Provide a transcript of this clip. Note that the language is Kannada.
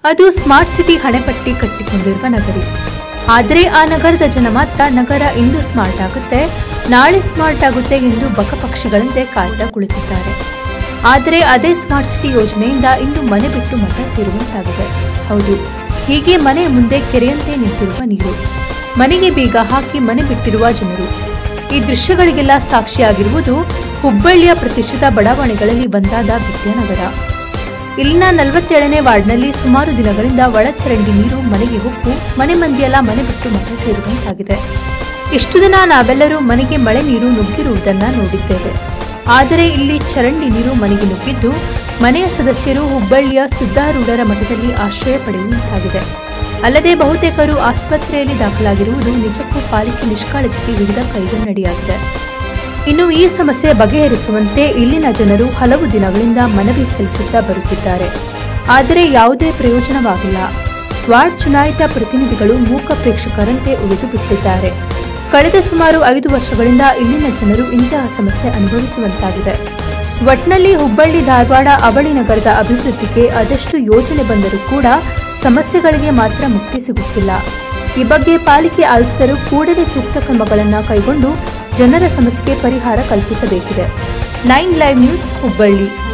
ಅದು ಸ್ಮಾರ್ಟ್ ಸಿಟಿ ಹಣೆಪಟ್ಟಿ ಕಟ್ಟಿಕೊಂಡಿರುವ ನಗರಿ ಆದರೆ ಆ ನಗರದ ಜನ ಮಾತ್ರ ನಗರ ಇಂದು ಸ್ಮಾರ್ಟ್ ಆಗುತ್ತೆ ನಾಳೆ ಸ್ಮಾರ್ಟ್ ಆಗುತ್ತೆ ಎಂದು ಬಕಪಕ್ಷಿಗಳಂತೆ ಕಾಯ್ತಾ ಕುಳಿತಿದ್ದಾರೆ ಆದರೆ ಅದೇ ಸ್ಮಾರ್ಟ್ ಸಿಟಿ ಯೋಜನೆಯಿಂದ ಇಂದು ಮನೆ ಬಿಟ್ಟು ಮಠ ಸೇರುವಂತಾಗಿದೆ ಹೌದು ಹೀಗೆ ಮನೆ ಮುಂದೆ ಕೆರೆಯಂತೆ ನಿಂತಿರುವ ನೀರು ಮನೆಗೆ ಬೀಗ ಹಾಕಿ ಮನೆ ಬಿಟ್ಟಿರುವ ಜನರು ಈ ದೃಶ್ಯಗಳಿಗೆಲ್ಲ ಸಾಕ್ಷಿಯಾಗಿರುವುದು ಹುಬ್ಬಳ್ಳಿಯ ಪ್ರತಿಷ್ಠಿತ ಬಡಾವಣೆಗಳಲ್ಲಿ ಒಂದಾದ ವಿದ್ಯಾನಗರ ಇಲ್ಲಿನ ನಲವತ್ತೇಳನೇ ವಾರ್ಡ್ನಲ್ಲಿ ಸುಮಾರು ದಿನಗಳಿಂದ ಒಳಚರಂಡಿ ನೀರು ಮನೆಗೆ ಹೊಕ್ಕು ಮನೆ ಮಂದಿಯೆಲ್ಲ ಮನೆ ಬಿಟ್ಟು ಮಠ ಸೇರುವಂತಾಗಿದೆ ಇಷ್ಟು ದಿನ ನಾವೆಲ್ಲರೂ ಮನೆಗೆ ಮಳೆ ನೀರು ನುಗ್ಗಿರುವುದನ್ನ ನೋಡಿದ್ದೇವೆ ಆದರೆ ಇಲ್ಲಿ ಚರಂಡಿ ನೀರು ಮನೆಗೆ ನುಗ್ಗಿದ್ದು ಮನೆಯ ಸದಸ್ಯರು ಹುಬ್ಬಳ್ಳಿಯ ಸಿದ್ದಾರೂಢರ ಮಠದಲ್ಲಿ ಆಶ್ರಯ ಪಡೆಯುವಂತಾಗಿದೆ ಅಲ್ಲದೆ ಬಹುತೇಕರು ಆಸ್ಪತ್ರೆಯಲ್ಲಿ ದಾಖಲಾಗಿರುವುದು ನಿಜಕ್ಕೂ ಪಾಲಿಕೆ ನಿಷ್ಕಾಳಜಿಗೆ ಹಿಡಿದ ಕೈಗನ್ನಡಿಯಾಗಿದೆ ಇನ್ನು ಈ ಸಮಸ್ಯೆ ಬಗೆಹರಿಸುವಂತೆ ಇಲ್ಲಿನ ಜನರು ಹಲವು ದಿನಗಳಿಂದ ಮನವಿ ಸಲ್ಲಿಸುತ್ತಾ ಬರುತ್ತಿದ್ದಾರೆ ಆದರೆ ಯಾವುದೇ ಪ್ರಯೋಜನವಾಗಿಲ್ಲ ವಾರ್ಡ್ ಚುನಾಯಿತ ಪ್ರತಿನಿಧಿಗಳು ಮೂಕ ಪ್ರೇಕ್ಷಕರಂತೆ ಉಳಿದು ಬಿಟ್ಟಿದ್ದಾರೆ ಕಳೆದ ಸುಮಾರು ಐದು ವರ್ಷಗಳಿಂದ ಇಲ್ಲಿನ ಜನರು ಇಂತಹ ಸಮಸ್ಯೆ ಅನುಭವಿಸುವಂತಾಗಿದೆ ಒಟ್ನಲ್ಲಿ ಹುಬ್ಬಳ್ಳಿ ಧಾರವಾಡ ಅವಳಿ ನಗರದ ಅಭಿವೃದ್ಧಿಗೆ ಅದೆಷ್ಟು ಯೋಜನೆ ಬಂದರೂ ಕೂಡ ಸಮಸ್ಯೆಗಳಿಗೆ ಮಾತ್ರ ಮುಕ್ತಿ ಸಿಗುತ್ತಿಲ್ಲ ಈ ಬಗ್ಗೆ ಪಾಲಿಕೆ ಆಯುಕ್ತರು ಕೂಡಲೇ ಸೂಕ್ತ ಕ್ರಮಗಳನ್ನು ಕೈಗೊಂಡು ಜನರ ಸಮಸ್ಯೆಗೆ ಪರಿಹಾರ ಕಲ್ಪಿಸಬೇಕಿದೆ ನೈನ್ ಲೈವ್ ನ್ಯೂಸ್ ಹುಬ್ಬಳ್ಳಿ